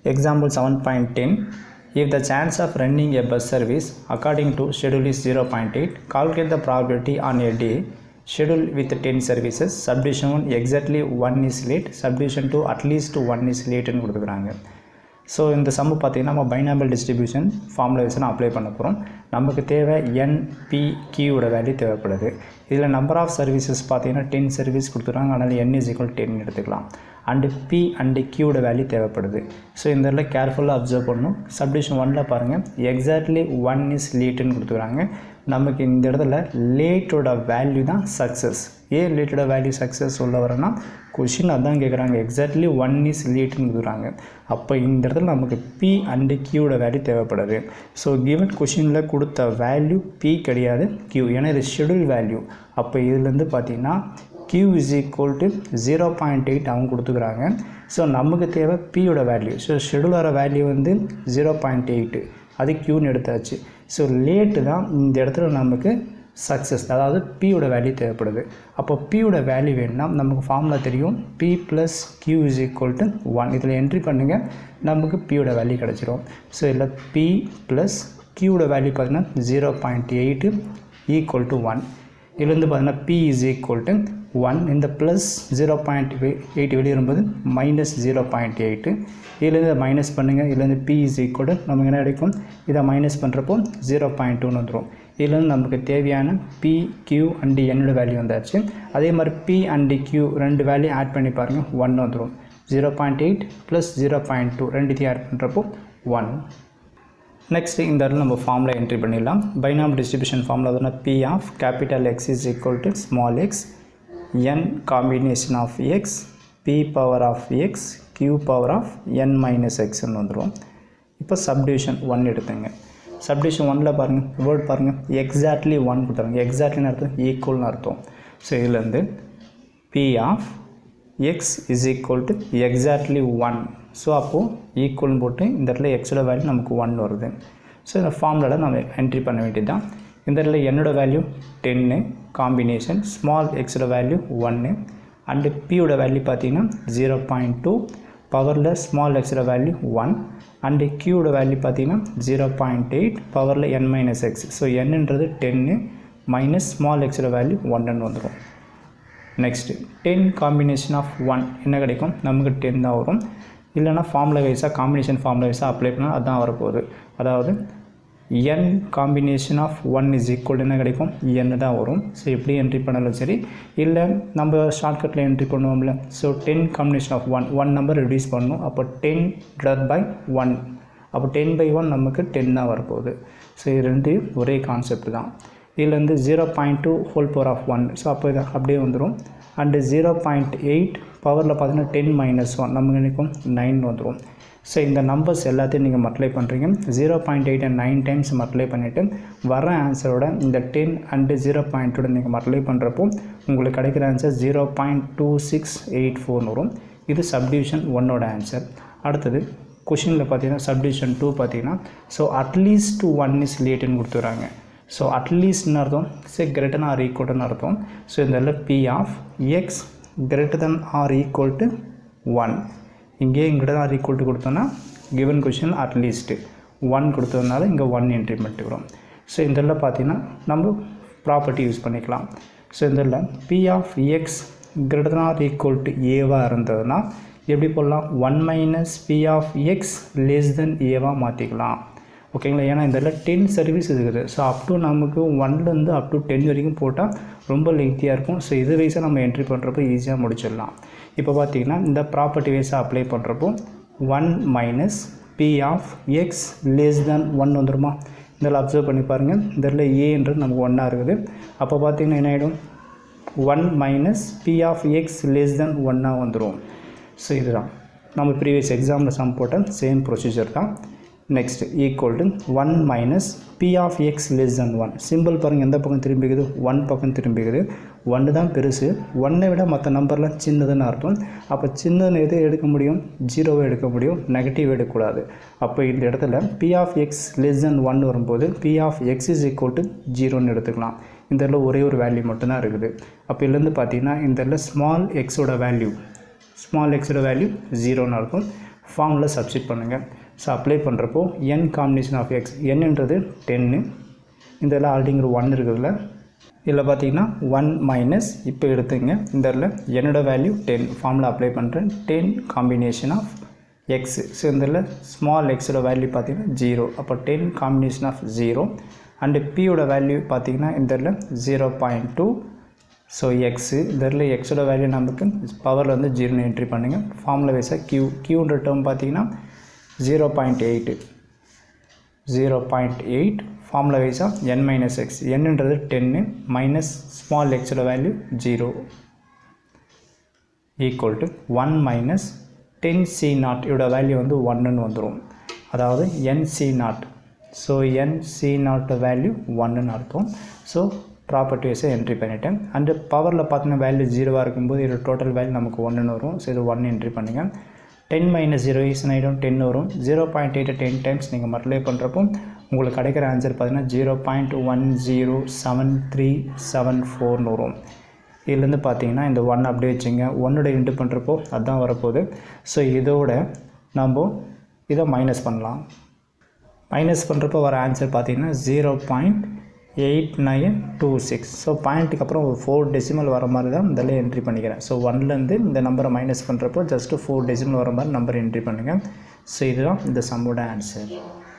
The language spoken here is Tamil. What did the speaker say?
Example 7.10 If the chance of running a bus service according to schedule is 0.8, calculate the probability on a day schedule with 10 services. Subdivision 1 exactly 1 is late, subdivision 2 at least 1 is late ன்னு கொடுத்துக்கிறாங்க ஸோ இந்த சம்மு பார்த்தீங்கன்னா நம்ம பைனாமல் டிஸ்ட்ரிபியூஷன் ஃபார்முலா வச்சு நான் அப்ளை பண்ண போகிறோம் நமக்கு தேவை என் பி கியூட வேல்யூ தேவைப்படுது இதில் நம்பர் ஆஃப் சர்வீசஸ் பார்த்தீங்கன்னா டென் சர்வீஸ் கொடுத்துருக்காங்க அதனால் என் இஸ் ஈக்குவல் டென் எடுத்துக்கலாம் அண்டு பி அண்டு கியூட வேல்யூ தேவைப்படுது ஸோ இந்த இடத்துல கேர்ஃபுல்லாக அப்சர்வ் பண்ணணும் சப்டிவிஷன் ஒனில் பாருங்கள் எக்ஸாக்ட்லி ஒன் இஸ் லேட்டுன்னு கொடுத்துக்கிறாங்க நமக்கு இந்த இடத்துல லேட்டோட வேல்யூ தான் சக்ஸஸ் ஏன் லேட்டோட வேல்யூ சக்ஸஸ் சொல்ல வரேன்னா கொஷின் அதான் கேட்குறாங்க எக்ஸாக்ட்லி ஒன் இஸ் லேட்டுன்னு கொடுக்குறாங்க அப்போ இந்த இடத்துல நமக்கு பி அண்டு கியூட வேல்யூ தேவைப்படுது ஸோ கிவன் கொஷினில் கொடுத்த வேல்யூ பி கிடையாது கியூ ஏன்னா இது ஷெடியூல் வேல்யூ அப்போ இதுலேருந்து பார்த்தீங்கன்னா q is equal to zero point eight அவங்க கொடுத்துக்கிறாங்க ஸோ நமக்கு தேவை பியோட வேல்யூ ஸோ ஷெடியூலோட வேல்யூ வந்து ஜீரோ பாயிண்ட் எயிட்டு அது கியூன்னு எடுத்தாச்சு ஸோ லேட்டு தான் இந்த இடத்துல நமக்கு சக்ஸஸ் அதாவது பியோட வேல்யூ தேவைப்படுது அப்போ பியோட வேல்யூ வேணும்னா நமக்கு ஃபார்முலா தெரியும் p plus q is equal to one இதில் என்ட்ரி பண்ணுங்கள் நமக்கு பியோட வேல்யூ கிடச்சிரும் ஸோ இதில் பி ப்ளஸ் கியூட வேல்யூ பார்த்தீங்கன்னா zero point eight equal to one இதுலேருந்து பார்த்தீங்கன்னா p is equal to one இந்த ப்ளஸ் ஜீரோ பாயிண்ட் எயிட் வெளியே வரும்போது மைனஸ் ஜீரோ பாயிண்ட் எயிட்டு இதுலேருந்து மைனஸ் பண்ணுங்கள் இதுலேருந்து பி இஸ் ஈக்குவல் டு நமக்கு என்ன கிடைக்கும் இதை மைனஸ் பண்ணுறப்போ ஜீரோ பாயிண்ட் டூன்னு வந்துடும் இதுலேருந்து நமக்கு தேவையான பி கியூ அண்டு என்னோட வேல்யூ வந்தாச்சு அதே மாதிரி பி அண்டு கியூ ரெண்டு வேல்யூ ஆட் பண்ணி பாருங்கள் ஒன் வந்துடும் zero point eight plus zero point two ரெண்டுத்தையும் ஆட் பண்ணுறப்போ ஒன் நெக்ஸ்ட்டு இந்த இடத்துல நம்ம ஃபார்முலா என்ட்ரி பண்ணிடலாம் பைனாம் டிஸ்ட்ரிபியூஷன் ஃபார்முலா வந்து p of capital x is equal to small x n combination of x p power of x q power of n minus எக்ஸ்ன்னு வந்துடும் இப்போ சப்டிவிஷன் ஒன் எடுத்துங்க சப்டிவிஷன் ஒனில் பாருங்கள் வேர்ட் பாருங்கள் எக்ஸாக்ட்லி ஒன் கொடுத்தாங்க எக்ஸாக்ட்லின்னு அர்த்தம் ஈக்குவல்னு அர்த்தம் ஸோ இதுலேருந்து p of X is equal to exactly one so அப்போது ஈக்குவல்னு போட்டு இந்த இடத்துல எக்ஸோட வேல்யூ நமக்கு ஒன் வருது ஸோ இந்த ஃபார்முலாவில் நம்ம என்ட்ரி பண்ண வேண்டியது தான் இந்த இடத்துல என்னோட வேல்யூ டென்னு காம்பினேஷன் ஸ்மால் எக்ஸோட வேல்யூ ஒன்று அண்டு பியோட வேல்யூ பார்த்தீங்கன்னா ஜீரோ பாயிண்ட் டூ பவரில் ஸ்மால் எக்ஸோட வேல்யூ ஒன் அண்டு கியூட வேல்யூ பார்த்தீங்கன்னா ஜீரோ பாயிண்ட் எயிட் பவரில் என் மைனஸ் எக்ஸ் ஸோ என்னன்றது டென்னு மைனஸ் ஸ்மால் எக்ஸோட வேல்யூ ஒன்றுன்னு வந்துடும் next ten combination of one என்ன கிடைக்கும் நமக்கு டென் தான் வரும் இல்லைனா ஃபார்முலா வைஸாக காம்பினேஷன் ஃபார்முலா வைஸாக அப்ளை பண்ணால் அதுதான் வரப்போகுது அதாவது n combination of one is equal என்ன கிடைக்கும் என் தான் வரும் ஸோ எப்படி என்ட்ரி பண்ணாலும் சரி இல்லை நம்ம ஷார்ட்கட்டில் என்ட்ரி பண்ணுவோம்ல so ten combination of one one number reduce பண்ணணும் அப்போ டென் டிவைட் பை ஒன் அப்போ டென் பை ஒன் நமக்கு டென் தான் வரப்போகுது ஸோ இது ரெண்டு ஒரே கான்செப்ட் தான் இதில் வந்து zero point two whole power of one so அப்போ இது அப்படியே வந்துடும் அண்டு ஜீரோ பாயிண்ட் எயிட் பவரில் பார்த்தீங்கன்னா டென் மைனஸ் ஒன் நமக்கு நினைக்கும் நைன் வந்துடும் ஸோ இந்த நம்பர்ஸ் எல்லாத்தையும் நீங்கள் மல்டிப்ளை பண்ணுறீங்க zero point eight and nine times multiply பண்ணிவிட்டு வர ஆன்சரோட இந்த டென் அண்டு ஜீரோ பாயிண்ட்டோட நீங்கள் மல்டிப்ளை பண்ணுறப்போ உங்களுக்கு கிடைக்கிற answer zero point two six eight ஃபோர்னு வரும் இது சப்டிவிஷன் ஒன்னோட ஆன்சர் அடுத்தது கொஷினில் பார்த்தீங்கன்னா சப்டிவிஷன் டூ பார்த்தீங்கன்னா ஸோ அட்லீஸ்ட் ஒன் இஸ் லேட்டுன்னு கொடுத்துறாங்க ஸோ அட்லீஸ்ட்னு அர்த்தம் சே கிரேட்டர் ஆர் ஈக்குவல்னு அர்த்தம் ஸோ இந்த இதில் P of X greater than or equal to one இங்கே கிரேட்டர் ஆர் ஈக்குவல் டு கொடுத்தோன்னா கிவன் கொஷின் அட்லீஸ்ட்டு ஒன் கொடுத்ததுனால இங்கே ஒன் என்ட்ரி பண்ணிட்டுக்கிறோம் ஸோ இந்த இதில் பார்த்தீங்கன்னா நம்ம ப்ராப்பர்ட்டி யூஸ் பண்ணிக்கலாம் ஸோ இந்த இதில் P of X greater than or equal to ஏவாக இருந்ததுன்னா எப்படி போடலாம் one minus P of X less than ஏவாக மாற்றிக்கலாம் ஓகேங்களா ஏன்னா இந்த இடத்துல டென் சர்வீஸ் இருக்குது ஸோ அப் டு நமக்கு ஒன்லேருந்து அப் டு டென் வரைக்கும் போட்டால் ரொம்ப லெங்க்த்தியாக இருக்கும் ஸோ இது வைஸாக நம்ம என்ட்ரி பண்ணுறப்போ ஈஸியாக முடிச்சிடலாம் இப்போ பார்த்தீங்கன்னா இந்த ப்ராப்பர்ட்டி வைஸாக அப்ளை பண்ணுறப்போ one minus P of X less than one வந்துருமா இதில் அப்சர்வ் பண்ணி பாருங்கள் இந்த இடத்துல ஏன்றது நமக்கு ஒன்றா இருக்குது அப்போ பார்த்தீங்கன்னா என்ன ஆகிடும் one minus P of X less than ஒன்னாக வந்துடும் ஸோ இதுதான் நம்ம ப்ரீவியஸ் எக்ஸாமில் சம் போட்ட சேம் ப்ரொசீஜர் தான் next equal to one minus P of X less than one simple பாருங்கள் எந்த பக்கம் திரும்பிக்குது ஒன் பக்கம் திரும்பிக்குது ஒன்று தான் பெருசு ஒன்றை விட மற்ற நம்பர்லாம் சின்னதுன்னு அர்த்தம் அப்போ சின்னதுன்னு எது எடுக்க முடியும் ஜீரோவை எடுக்க முடியும் நெகட்டிவ் எடுக்கக்கூடாது அப்போ இந்த இடத்துல P of X less than one வரும்போது P of X is equal to ஜீரோன்னு எடுத்துக்கலாம் இந்த இடத்துல ஒரே ஒரு வேல்யூ மட்டும்தான் இருக்குது அப்போ இதுலேருந்து பார்த்தீங்கன்னா இந்த இடத்துல ஸ்மால் எக்ஸோட வேல்யூ ஸ்மால் எக்ஸோட வேல்யூ ஜீரோன்னு இருக்கும் ஃபார்மில் சப்ஸ்டிட் பண்ணுங்கள் ஸோ அப்ளை பண்ணுறப்போ என் காம்பினேஷன் ஆஃப் எக்ஸ் என்னன்றது டென்னு இந்த இதில் ஆல்ரெடிங்கிற ஒன் இருக்குதுல்ல இதில் பார்த்தீங்கன்னா ஒன் மைனஸ் இப்போ எடுத்துங்க இந்த இடத்துல என்னோட வேல்யூ டென் ஃபார்மில் அப்ளை பண்ணுறேன் ten combination of X so இந்த இதில் ஸ்மால் எக்ஸோட வேல்யூ பார்த்தீங்கன்னா ஜீரோ அப்போ ten combination of zero and பியோட வேல்யூ பார்த்தீங்கன்னா இந்த இதில் zero point two so X இந்த இடத்துல எக்ஸோட வேல்யூ நமக்கு பவரில் வந்து ஜீரோன்னு என்ட்ரி பண்ணுங்கள் ஃபார்மில் வைஸாக கியூ கியூன்ற டேர்ம் பார்த்தீங்கன்னா zero point eight zero point eight formula வைஸாக என் மைனஸ் எக்ஸ் என்னன்றது டென்னு மைனஸ் ஸ்மால் எக்ஸோட value zero equal to one minus ten C naught இதோட வேல்யூ வந்து ஒன்றுன்னு வந்துடும் அதாவது n C naught so n C naught value ஒன்றுன்னு அர்த்தம் ஸோ ப்ராப்பர்ட்டி வைஸை என்ட்ரி பண்ணிட்டேன் அண்டு பவரில் பார்த்தீங்கன்னா வேல்யூ ஜீரோவாக இருக்கும்போது இதோட டோட்டல் வேல்யூ நமக்கு ஒன்றுன்னு வரும் ஸோ இது ஒன் என்ட்ரி பண்ணுங்கள் டென் மைனஸ் ஜீரோ ஈஸ் ஆகிடும் டென் வரும் ஜீரோ பாயிண்ட் எயிட்டை டென் டைம்ஸ் நீங்கள் மல்டிப்ளை பண்ணுறப்போ உங்களுக்கு கிடைக்கிற ஆன்சர் பார்த்தீங்கன்னா zero point one zero seven three seven ஃபோர்னு வரும் இதுலேருந்து பார்த்தீங்கன்னா இந்த ஒன் அப்படியே வச்சுங்க ஒன்னோட இன்ட்டு பண்ணுறப்போ அதுதான் வரப்போகுது ஸோ இதோட நம்ம இதை மைனஸ் பண்ணலாம் மைனஸ் பண்ணுறப்போ வர ஆன்சர் பார்த்தீங்கன்னா zero point eight nine two six so பாயிண்ட்டுக்கு அப்புறம் ஒரு ஃபோர் டெசிமல் வர மாதிரி தான் இதில் என்ட்ரி பண்ணிக்கிறேன் ஸோ ஒன்லேருந்து இந்த நம்பரை மைனஸ் பண்ணுறப்போ ஜஸ்ட்டு ஃபோர் டெசிமல் வர மாதிரி நம்பர் என்ட்ரி பண்ணுங்கள் ஸோ இதுதான் இந்த சம்மோட ஆன்சர்